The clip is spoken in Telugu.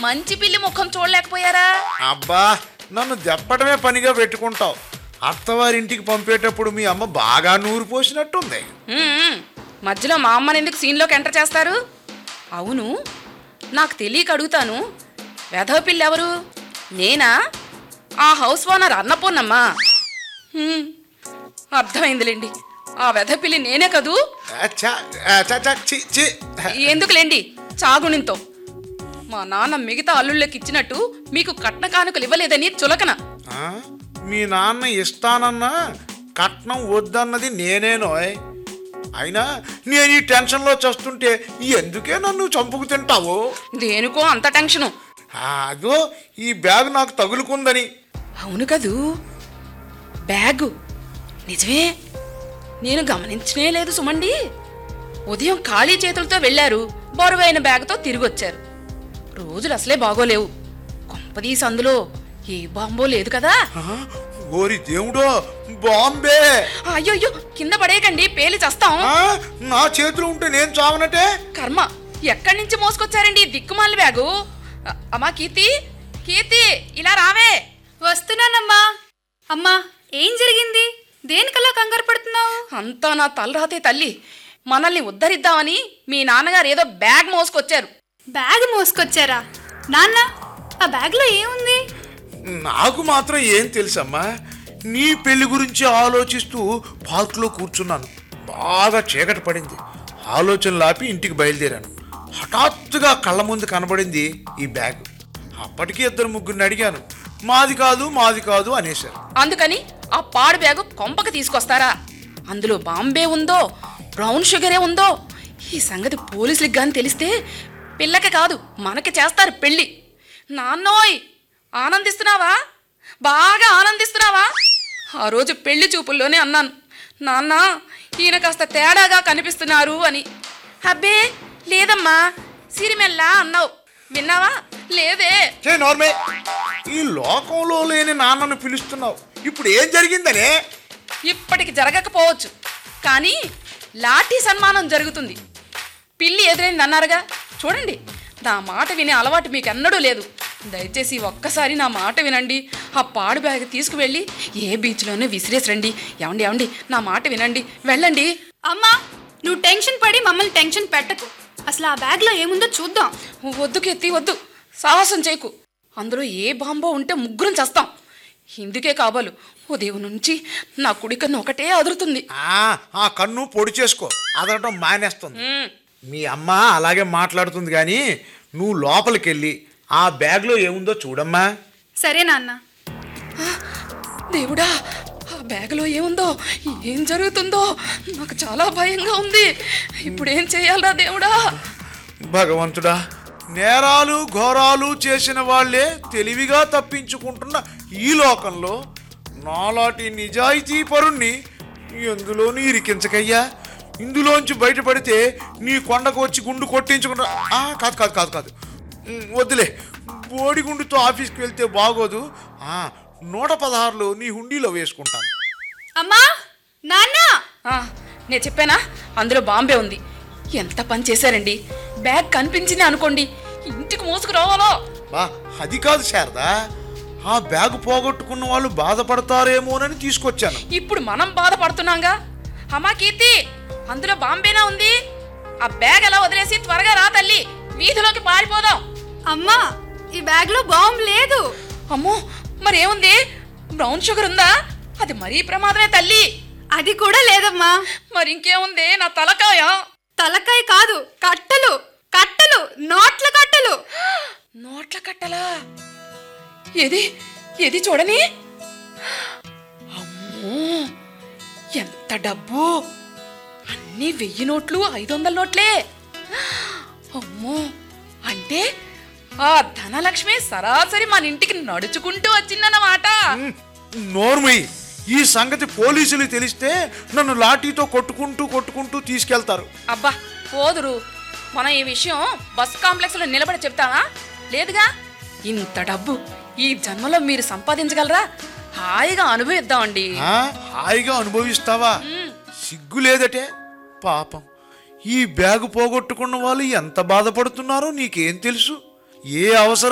మంచి పిల్లి ముఖం చూడలేకపోయారా అబ్బా నన్ను దెప్పడమే పనిగా పెట్టుకుంటావు అత్తవారింటికి పంపేటప్పుడు మీ అమ్మ బాగా నూరు పోసినట్టుంది మ్మ్. మధ్యలో మా అమ్మని ఎందుకు సీన్లోకి ఎంటర్ చేస్తారు అవును నాకు తెలియక అడుగుతాను వెధవ పిల్ల ఎవరు నేనా ఆ హౌస్ ఓనర్ అన్నపూర్ణమ్మా మ్మ్. అర్థమైందిలేండి ఆ వెధవ పిల్లి నేనే కదూ అచ్చా, అచ్చా, అచ్చా, చి, చి. ఎందుకులేండి చాగుణింతో మా నాన్న మిగతా అల్లుళ్ళకి ఇచ్చినట్టు మీకు కట్న కానుకలు ఇవ్వలేదని చులకన ఆ? మీ నాన్న ఇస్తానన్నా కట్నం వద్దన్నది నేనేనోయ్ అయినా నేను ఈ టెన్షన్లో చస్తుంటే ఎందుకే నన్ను చంపుకు తింటావు దేనికో అంత టెన్షను ఆ, అదో ఈ బ్యాగ్ నాకు తగులుకుందని అవును కదూ బ్యాగు నిజమే నేను గమనించనే లేదు సుమండి ఉదయం ఖాళీ చేతులతో వెళ్ళారు బరువైన బ్యాగ్తో తిరిగి వచ్చారు రోజులు అసలే బాగోలేవు కొంపదీసి అందులో ఏ బాంబో లేదు కదా ఆ, ఓరి దేవుడో బాంబే అయ్యో కింద పడేయకండి పేలి చస్తాం ఆ, నా చేతిలో ఉంటే నేను చావనటే కర్మ ఎక్కడి నుంచి మోసుకొచ్చారండి ఈ దిక్కుమాల బ్యాగు అ- అమ్మా కీర్తి కీర్తి ఇలా రావే వస్తున్నానమ్మా అమ్మా ఏం జరిగింది దేనికలా కంగారు పడుతున్నావు అంతా నా తలరాతే తల్లి మనల్ని ఉద్ధరిద్దామని మీ నాన్నగారు ఏదో బ్యాగ్ మోసుకొచ్చారు బ్యాగ్ మోసుకొచ్చారా నాన్న ఆ బ్యాగ్లో ఏముంది నాకు మాత్రం ఏం తెలుసమ్మా నీ పెళ్లి గురించి ఆలోచిస్తూ పార్కులో కూర్చున్నాను బాగా చీకటి పడింది ఆలోచనలు ఆపి ఇంటికి బయలుదేరాను హఠాత్తుగా కళ్ళ ముందు కనబడింది ఈ బ్యాగ్ అప్పటికి ఇద్దరు ముగ్గురిని అడిగాను మాది కాదు మాది కాదు అనేశారు అందుకని ఆ పాడు బ్యాగు కొంపకి తీసుకొస్తారా అందులో బాంబే ఉందో బ్రౌన్ షుగరే ఉందో ఈ సంగతి పోలీసులకు గాని తెలిస్తే పిల్లకి కాదు మనకి చేస్తారు పెళ్ళి నాన్నోయ్ ఆనందిస్తున్నావా బాగా ఆనందిస్తున్నావా ఆ రోజు పెళ్లి చూపుల్లోనే అన్నాను నాన్న ఈయన కాస్త తేడాగా కనిపిస్తున్నారు అని అబ్బే లేదమ్మా సిరిమెల్లా అన్నావు విన్నావా లేదే చే నోర్మే ఈ లోకంలో లేని నాన్నను పిలుస్తున్నావు ఇప్పుడు ఏం జరిగిందనే ఇప్పటికి జరగకపోవచ్చు కానీ లాఠీ సన్మానం జరుగుతుంది పిల్లి ఎదురైంది అన్నారుగా చూడండి నా మాట వినే అలవాటు మీకు ఎన్నడూ లేదు దయచేసి ఒక్కసారి నా మాట వినండి ఆ పాడు బ్యాగ్ తీసుకువెళ్ళి ఏ బీచ్లోనే విసిరేసిరండి ఏమండి ఏమండి నా మాట వినండి వెళ్ళండి అమ్మా నువ్వు టెన్షన్ పడి మమ్మల్ని టెన్షన్ పెట్టకు అసలు ఆ బ్యాగ్లో ఏముందో చూద్దాం వద్దు కెత్తి వద్దు సాహసం చేయకు అందులో ఏ బాంబో ఉంటే ముగ్గురం చేస్తాం ఇందుకే కాబోలు ఉదయం నుంచి నా కుడి కన్ను ఒకటే అదురుతుంది ఆ, ఆ కన్ను పొడి చేసుకో అదనటం మానేస్తుంది మ్మ్. మీ అమ్మ అలాగే మాట్లాడుతుంది కానీ నువ్వు లోపలికి వెళ్ళి ఆ బ్యాగ్లో ఏముందో చూడమ్మా సరే నాన్న దేవుడా ఆ బ్యాగ్లో ఏముందో ఏం జరుగుతుందో నాకు చాలా భయంగా ఉంది ఇప్పుడు ఏం చేయాలరా దేవుడా భగవంతుడా నేరాలు ఘోరాలు చేసిన వాళ్ళే తెలివిగా తప్పించుకుంటున్న ఈ లోకంలో నాలాంటి నిజాయితీ పరుణ్ణి ఎందులోనూ ఇరికించకయ్యా ఇందులోంచి బయటపడితే నీ కొండకు వచ్చి గుండు కొట్టించుకుంటా ఆ, కాదు కాదు కాదు కాదు ఉమ్, వద్దులే బోడిగుండుతో ఆఫీస్కి వెళ్తే బాగోదు ఆ, నూట పదహారులో నీ హుండీలో వేసుకుంటాను అమ్మా నాన్న ఆ, నేను చెప్పానా అందులో బాంబే ఉంది ఎంత పని చేశారండి బ్యాగ్ కనిపించింది అనుకోండి ఇంటికి మోసుకురావాలో బా అది కాదు శారదా ఆ బ్యాగ్ పోగొట్టుకున్న వాళ్ళు బాధపడతారేమోనని తీసుకొచ్చాను ఇప్పుడు మనం బాధపడుతున్నాంగా అమ్మా కీర్తి అందులో బాంబేనా ఉంది ఆ బ్యాగ్ ఎలా వదిలేసి త్వరగా రా తల్లి వీధిలోకి పారిపోదాం అమ్మా ఈ బ్యాగ్లో బాంబు లేదు అమ్మో మరేముంది బ్రౌన్ షుగర్ ఉందా అది మరీ ప్రమాదమే తల్లి అది కూడా లేదమ్మా మరి ఇంకేముంది నా తలకాయ తలకాయ కాదు కట్టలు కట్టలు నోట్ల కట్టలు నోట్ల కట్టలా ఏది ఏది చూడని అమ్మో ఎంత డబ్బు అన్ని వెయ్యి నోట్లు ఐదు వందల నోట్లే అమ్మో అంటే ఆ ధనలక్ష్మి సరాసరి మన ఇంటికి నడుచుకుంటూ వచ్చిందన్నమాట నోర్మయ్యి ఈ సంగతి పోలీసులు తెలిస్తే నన్ను లాఠీతో కొట్టుకుంటూ కొట్టుకుంటూ తీసుకెళ్తారు అబ్బా పోదురు మనం ఈ విషయం బస్ కాంప్లెక్స్ లో నిలబడి చెప్తావా లేదుగా ఇంత డబ్బు ఈ జన్మలో మీరు సంపాదించగలరా హాయిగా అనుభవిద్దామండి ఆ, హాయిగా అనుభవిస్తావా సిగ్గు లేదటే పాపం ఈ బ్యాగ్ పోగొట్టుకున్న వాళ్ళు ఎంత బాధపడుతున్నారో నీకేం తెలుసు ఏ అవసరం